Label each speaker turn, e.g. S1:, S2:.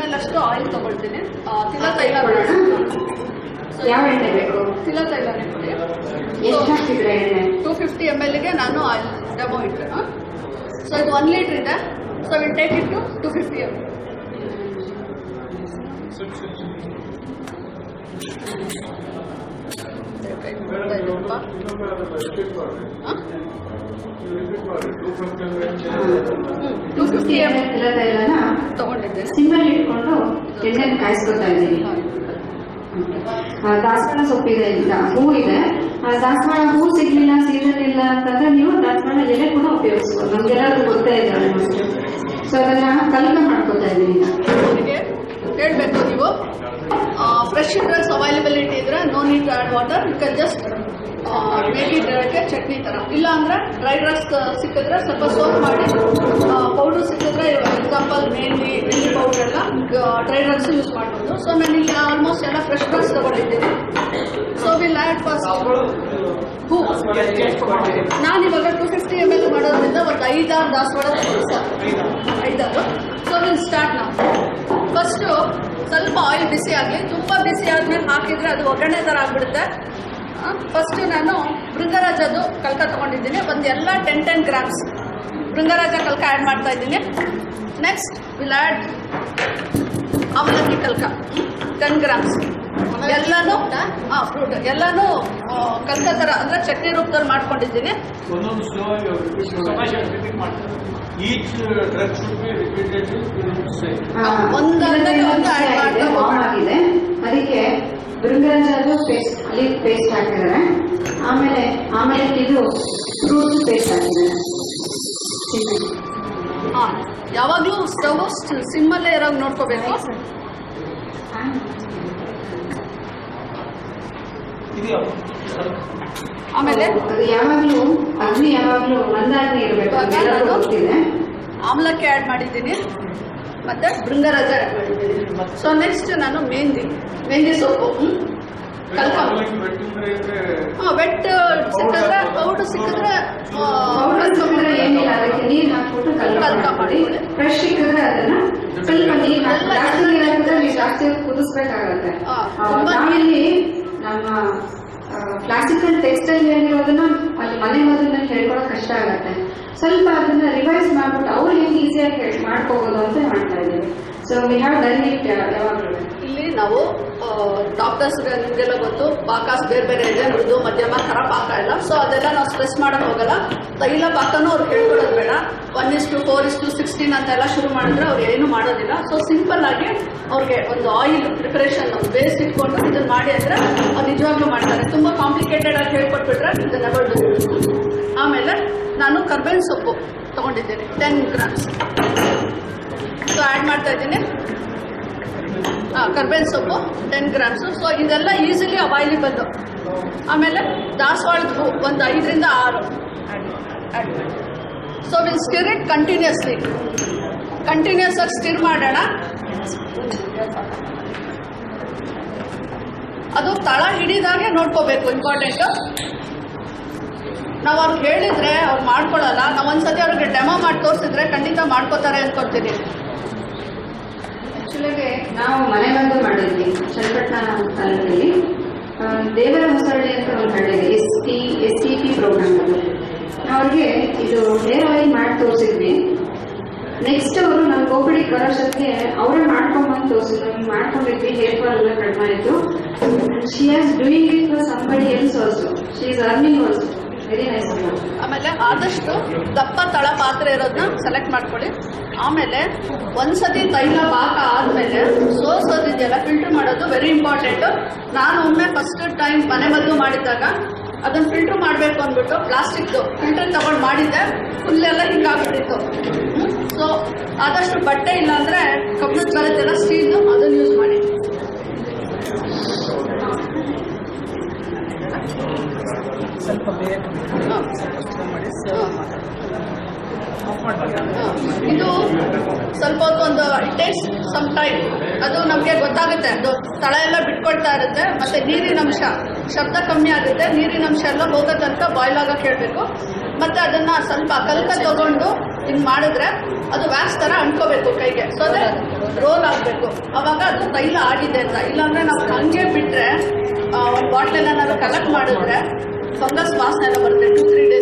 S1: M L ಅಷ್ಟು oil ತಗೊಳ್ತೀನಿ ಆ, ತಿಲ ತೈಲ ಬೇಡ So,
S2: ಯಾವ ಎಣ್ಣೆ ಬೇಕು
S1: ತಿಲ ತೈಲನೇ ಕೊಡಿ
S2: ಎಷ್ಟು ಹಾಕ್ತಿದ್ರೆ ಎಣ್ಣೆ
S1: ಟೂ ಫಿಫ್ಟಿ ಎಮ್ ಎಲ್ಗೆ ನಾನು ಆಯಿಲ್ ಡೆಮೋ ಇಟ್ಟೆ ಸೊ ಇದು ಒನ್ ಲೀಟ್ರ್ ಇದೆ so will take it to two fifty M two fifty M L
S2: ತಿಲದ ಎಲ್ಲನ
S1: ತಗೊಂಡಿದ್ದೇನೆ
S2: ಸಿಮ್ಮಲ್ಲಿ ಇಟ್ಕೊಂಡು ಎಣ್ಣೆ ಕಾಯಿಸ್ಕೊತಾ ಇದ್ದೀನಿ ಆ, ದಾಸವಾಳ ಸೊಪ್ಪಿದೆ ಅಂತ ಹೂ ಇದೆ ಆ, ದಾಸವಾಳ ಹೂ ಸಿಗ್ಲಿಲ್ಲ ಸೀಸನ್ ಇಲ್ಲ ಅಂತಂದ್ರೆ ನೀವು ದಾಸವಾಳ ಎಲೆ ಕೂಡ ಉಪಯೋಗಿಸ್ಬೋದು ನಮ್ಗೆಲ್ಲರಿಗೂ ಗೊತ್ತೇ ಇದೆ ಆಲ್ಮೋಸ್ಟ್ ಸೊ ಅದನ್ನ ಕಲಕ ಮಾಡ್ಕೊತಾ ಇದ್ದೀನಿ ಈಗ.
S1: ಅವರಿಗೆ ಹೇಳಬೇಕು ನೀವು ಫ್ರೆಶ್ ಡ್ರಗ್ಸ್ ಅವೈಲಬಿಲಿಟಿ ಇದ್ರೆ no need to add water you can just maybe ಡ್ರೈಗೆ ಚಟ್ನಿ ಥರ ಇಲ್ಲ ಅಂದ್ರೆ ಡ್ರೈ ಡ್ರಗ್ಸ್ ಸಿಕ್ಕಿದ್ರೆ ಸ್ವಲ್ಪ ಸೋಪ್ ಮಾಡಿ ಪೌಡರ್ ಸಿಕ್ಕಿದ್ರೆ ಎಕ್ಸಾಂಪಲ್ ಮೇನ್ಲಿ ಎಣ್ಣೆ ಪೌಡರ್ ಎಲ್ಲ ಡ್ರೈ ಡ್ರಗ್ಸ್ ಯೂಸ್ ಮಾಡ್ಬೋದು ಸೊ ನಾನು ಇಲ್ಲಿ ಆಲ್ಮೋಸ್ಟ್ ಎಲ್ಲ ಫ್ರೆಶ್ ಡ್ರಗ್ಸ್ ತಗೊಂಡಿದ್ದೀನಿ ಸೊ ವಿಲ್ ಆ್ಯಡ್ ಫಸ್ಟ್ ಹೂ ನಾನು ಇವಾಗ ಟೂ ಫಿಫ್ಟಿ ಎಮ್ ಎಲ್ ಮಾಡೋದ್ರಿಂದ ಒಂದು ಐದಾರು ದಾಸವಾಳ ತಗೊಳ್ಳಿ ಸರ್ ಐದಾರು ಸೊ ವಿಲ್ ಸ್ಟಾರ್ಟ್ ನಾವು ಫಸ್ಟು ಸ್ವಲ್ಪ ಆಯಿಲ್ ಬಿಸಿ ಆಗಲಿ ತುಂಬ ಬಿಸಿ ಆದ್ಮೇಲೆ ಹಾಕಿದರೆ ಅದು ಒಗ್ಗರಣೆ ಥರ ಆಗಿಬಿಡುತ್ತೆ ಫಸ್ಟು ನಾನು ಭೃಂಗರಾಜದು ಕಲ್ಕ ತೊಗೊಂಡಿದ್ದೀನಿ ಒಂದು ಎಲ್ಲ ಟೆನ್ ಟೆನ್ ಗ್ರಾಮ್ಸ್ ಭೃಂಗರಾಜ ಕಲ್ಕ ಆ್ಯಡ್ ಮಾಡ್ತಾ ಇದ್ದೀನಿ ನೆಕ್ಸ್ಟ್ ವಿಲ್ ಆ್ಯಡ್ ಅವಲಕ್ಕಿ ಕಲ್ಕ ಟೆನ್ ಗ್ರಾಮ್ಸ್ ಎಲ್ಲನೂ ಹಾಂ ಫ್ರೂಟ್ ಎಲ್ಲನೂ ಆ, ಕಲ್ಕ ಥರ ಅಂದರೆ ಚಟ್ನಿ ರೂಪದಲ್ಲಿ ಮಾಡ್ಕೊಂಡಿದ್ದೀನಿ
S3: ಒಂದೊಂದು ಸ್ಲೋ ಆಗಿ ಅವ್ರು repeat ರಿಪೀಟ್ ಮಾಡ್ತಾರೆ each drug should be repeated same
S2: ಆ,
S1: ಒಂದು
S2: ತಿಲದ
S1: ಅಂದಾಗೆ
S2: ಎಲೆ
S1: ಒಂದು add
S2: ಬಿಸಿ ಆಗಿದೆ,
S1: ಮಾಡ್ತಾ
S2: warm ಆಗಿದೆ ಅದಕ್ಕೆ ಭೃಂಗರಾಜದು ಪೇಸ್ಟ್ ಅಲ್ಲಿ ಪೇಸ್ಟ್ ಹಾಕಿದ್ದಾರೆ ಆಮೇಲೆ ಆಮೇಲೆ ಇದು ಫ್ರೂಟ್ಸ್ ಪೇಸ್ಟ್ ಹಾಕಿದ್ದಾರೆ ಸಿಮ್ಮಲ್ಲಿ.
S1: ಹಾಂ ಯಾವಾಗಲೂ ಸ್ಟವ್ ಸಿಮ್ಮಲ್ಲೇ ಇರೋಂಗೆ ನೋಡ್ಕೋಬೇಕು
S3: ಇದೆಯಾ
S1: ಆಮೇಲೆ
S2: ಅದು ಯಾವಾಗ್ಲೂ ಅಗ್ನಿ ಯಾವಾಗ್ಲೂ ಮಂದಾಗ್ನಿ ಇರಬೇಕು
S1: ಇವಾಗ
S2: ಅದೆಲ್ಲರಿಗೂ
S1: ನಾನು-
S2: ಗೊತ್ತಿದೆ
S1: ಆಮ್ಲಕ್ಕೆ ಆ್ಯಡ್ ಮಾಡಿದ್ದೀನಿ ಮತ್ತು ಭೃಂಗರಾಜ ಆ್ಯಡ್ ಮಾಡಿದ್ದೀನಿ ಸೊ ನೆಕ್ಸ್ಟ್ ನಾನು ಮೆಹಂದಿ ಮೆಹಂದಿ ಸೊಪ್ಪು ಹ್ಮ್? ಕಲ್ಕ ಹಾಂ ವೆಟ್ ಸಿಕ್ಕಿದ್ರೆ ಪೌಡ್ರ್ ಸಿಕ್ಕಿದ್ರೆ ಆ,
S2: ಪೌಡರ್ ಸಿಕ್ಕಿದ್ರೆ ಏನಿಲ್ಲ ಅದಕ್ಕೆ ನೀರು ಹಾಕ್ಬಿಟ್ಟು ಕಲ್ಕ
S1: ಕಲ್ಕ
S2: ಮಾಡ್ಕೊಳ್ಳಿ
S1: ಮಾಡಿ.
S2: ಫ್ರೆಶ್ ಸಿಕ್ಕಿದ್ರೆ ಅದನ್ನ ಸ್ವಲ್ಪ ನೀರು ಹಾಕಿ
S1: ಎಲ್ಲ
S2: ಜಾಸ್ತಿ ನೀರು ಹಾಕಿದ್ರೆ ನೀವು ಜಾಸ್ತಿ ಹೊತ್ತು ಕುದಿಸ್ಬೇಕಾಗತ್ತೆ
S1: ಆ,
S2: ಆ,
S1: ತುಂಬಾ
S2: ನಾವಿಲ್ಲಿ ನಮ್ಮ ಕ್ಲಾಸಿಕಲ್ ಟೆಕ್ಸ್ಟೈಲ್ ಏನಿರೋದನ್ನ ಅಲ್ಲಿ ಮನೆ ಮದ್ದನ್ನ ಹೇಳ್ಕೊಳಕ್ ಕಷ್ಟ ಆಗತ್ತೆ ಸ್ವಲ್ಪ ಅದನ್ನ ರಿವೈಸ್ ಮಾಡ್ಬಿಟ್ಟು ಅವ್ರು ಹೆಂಗೆ ಈಸಿಯಾಗಿ ಮಾಡ್ಕೋಬಹುದು ಅಂತ ಮಾಡ್ತಾ ಇದ್ದೀವಿ so we have done it ಯಾವಾಗಲೂ
S1: ಇಲ್ಲಿ ನಾವು ಡಾಕ್ಟರ್ಸ್ ನಿಮಗೆಲ್ಲ ಗೊತ್ತು ಪಾಕಾಸ್ ಬೇರೆ ಬೇರೆ ಇದೆ ಮೃದು ಮಧ್ಯಮ ಥರ ಪಾಕ ಇಲ್ಲ ಸೊ ಅದೆಲ್ಲ ನಾವು ಸ್ಟ್ರೆಸ್ ಮಾಡೋಕೆ ಹೋಗಲ್ಲ ತೈಲ ಪಾಕನೂ ಅವ್ರಿಗೆ ಹೇಳ್ಕೊಡೋದು ಬೇಡ one is to four is to sixteen ಅಂತೆಲ್ಲ ಶುರು ಮಾಡಿದ್ರೆ ಅವ್ರು ಏನು ಮಾಡೋದಿಲ್ಲ ಸೊ ಸಿಂಪಲ್ ಆಗಿ ಅವ್ರಿಗೆ ಒಂದು ಆಯಿಲ್ ಪ್ರಿಪರೇಷನ್ ಬೇಸ್ ಇಟ್ಕೊಂಡು ಇದನ್ನ ಮಾಡಿ ಅಂದರೆ ಅವ್ರು ನಿಜವಾಗ್ಲೂ ಮಾಡ್ತಾರೆ ತುಂಬ ಕಾಂಪ್ಲಿಕೇಟೆಡ್ ಆಗಿ ಹೇಳ್ಕೊಟ್ಬಿಟ್ರೆ ಇದನ್ನ ನೆವರ್ ಡೂ ಆಮೇಲೆ ನಾನು ಕರ್ಬೇವಿನ ಸೊಪ್ಪು ತೊಗೊಂಡಿದ್ದೀನಿ ಟೆನ್ ಗ್ರಾಮ್ಸ್ ಸೊ ಆ್ಯಡ್ ಮಾಡ್ತಾ ಇದ್ದೀನಿ ಕರ್ಬೇವಿನ ಸೊಪ್ಪು ಟೆನ್ ಗ್ರಾಮ್ಸು ಸೊ ಇದೆಲ್ಲ ಈಸಿಲಿ ಅವೈಲೇಬಲ್ ಆಮೇಲೆ ದಾಸವಾಳದ ಹೂ ಒಂದು ಐದರಿಂದ ಆರು so will stir it continuously continuous ಆಗಿ ಸ್ಟಿರ್ ಮಾಡೋಣ ಅದು ತಳ ಹಿಡಿದಾಗೆ ನೋಡ್ಕೋಬೇಕು ಇಂಪಾರ್ಟೆಂಟು ನಾವು ಅವ್ರಿಗೆ ಹೇಳಿದ್ರೆ ಅವ್ರು ಮಾಡ್ಕೊಳ್ಳಲ್ಲ ನಾವು ಒಂದ್ಸತಿ ಅವ್ರಿಗೆ ಡೆಮೋ ಮಾಡಿ ತೋರಿಸಿದ್ರೆ ಖಂಡಿತ ಮಾಡ್ಕೋತಾರೆ ಅನ್ಕೊಳ್ತೀನಿ
S2: ಆಕ್ಚುಲಿಗೆ ನಾವು ಮನೆ ಬಂದು ಮಾಡಿದ್ವಿ ಚನ್ನಪಟ್ಟಣ ತಾಲೂಕಲ್ಲಿ ಆ, ದೇವರ ಹೊಸಳ್ಳಿ ಅಂತ ಒಂದು ಹಳ್ಳಿ ಇದೆ S T S T P program ಅದು ಅವ್ರಿಗೆ ಇದು ಹೇರ್ ಆಯಿಲ್ ಮಾಡಿ ತೋರಿಸಿದ್ವಿ ನೆಕ್ಸ್ಟ್ ಅವರು ನಮ್ಮ ಗೋಪಡಿ ಬರೋಷ್ಟೊತ್ತಿಗೆ ಅವರೇ ಮಾಡ್ಕೊಂಬಂದು ತೋರಿಸಿದ್ರು ಹಿಂಗ್ ಮಾಡ್ಕೊಂಡಿದ್ವಿ ಹೇರ್ ಫಾಲ್ ಎಲ್ಲ ಕಡಿಮೆ ಆಯಿತು she as doing it for somebody else also she is earning also very nice
S1: ಆಮೇಲೆ ಆದಷ್ಟು ದಪ್ಪ ತಳ ಪಾತ್ರೆ ಇರೋದನ್ನ ಸೆಲೆಕ್ಟ್ ಮಾಡ್ಕೊಳ್ಳಿ ಆಮೇಲೆ ಒಂದ್ಸತಿ ತೈಲ ಪಾಕ ಆದಮೇಲೆ ಸೋಸೋದಿದೆಯಲ್ಲ ಫಿಲ್ಟರ್ ಮಾಡೋದು ವೆರಿ ಇಂಪಾರ್ಟೆಂಟು ನಾನು ಒಮ್ಮೆ ಫಸ್ಟ್ ಟೈಮ್ ಮನೆ ಮದ್ದು ಮಾಡಿದ್ದಾಗ ಅದನ್ನು ಫಿಲ್ಟರ್ ಮಾಡಬೇಕು ಅಂದ್ಬಿಟ್ಟು ಪ್ಲಾಸ್ಟಿಕ್ದು ಫಿಲ್ಟರ್ ತಗೊಂಡು ಮಾಡಿದ್ದೆ ಫುಲ್ಲೆಲ್ಲ ಹಿಂಗಾಗ್ಬಿಟ್ಟಿತ್ತು ಸೊ ಆದಷ್ಟು ಬಟ್ಟೆ ಇಲ್ಲ ಅಂದರೆ ಕಬ್ಬಿಣದ ಬರುತ್ತೆಲ್ಲ ಸ್ಟೀಲ್ದು ಅದನ್ನು ಯೂಸ್ ಮಾಡಿ
S3: ಸ್ವಲ್ಪ ಬೇಗ
S1: ಹಾಂ
S3: ಮಾಡಿ
S1: ಇದು ಸ್ವಲ್ಪ ಹೊತ್ತು ಒಂದು ಇಟ್ ಟೇಕ್ಸ್ ಸಮ್ ಟೈಮ್ ಅದು ನಮಗೆ ಗೊತ್ತಾಗುತ್ತೆ ಅದು ತಳ ಎಲ್ಲ ಬಿಟ್ಕೊಳ್ತಾ ಇರುತ್ತೆ ಮತ್ತೆ ನೀರಿನ ಅಂಶ ಶಬ್ದ ಕಮ್ಮಿ ಆಗುತ್ತೆ ನೀರಿನ ಅಂಶ ಎಲ್ಲ ಹೋಗೋ ತನಕ ಬಾಯ್ಲ್ ಆಗಕ್ಕೆ ಹೇಳ್ಬೇಕು ಮತ್ತೆ ಅದನ್ನ ಸ್ವಲ್ಪ ಕಲ್ಕ ತಗೊಂಡು ಹಿಂಗ್ ಮಾಡಿದ್ರೆ ಅದು ವ್ಯಾಕ್ಸ್ ತರ ಅಂಟ್ಕೋಬೇಕು ಕೈಗೆ ಸೊ ಅದೇ ರೋಲ್ ಆಗಬೇಕು ಅವಾಗ ಅದು ತೈಲ ಆಗಿದೆ ಅಂತ ಇಲ್ಲಾಂದ್ರೆ ನಾವು ಹಂಗೆ ಬಿಟ್ರೆ ಒಂದು ಬಾಟ್ಲೆಲ್ಲ ಏನಾದ್ರು ಕಲೆಕ್ಟ್ ಮಾಡಿದ್ರೆ ಫಂಗಸ್ ವಾಸನೆ ಎಲ್ಲ ಬರುತ್ತೆ ಟೂ ತ್ರೀ ಡೇಸ್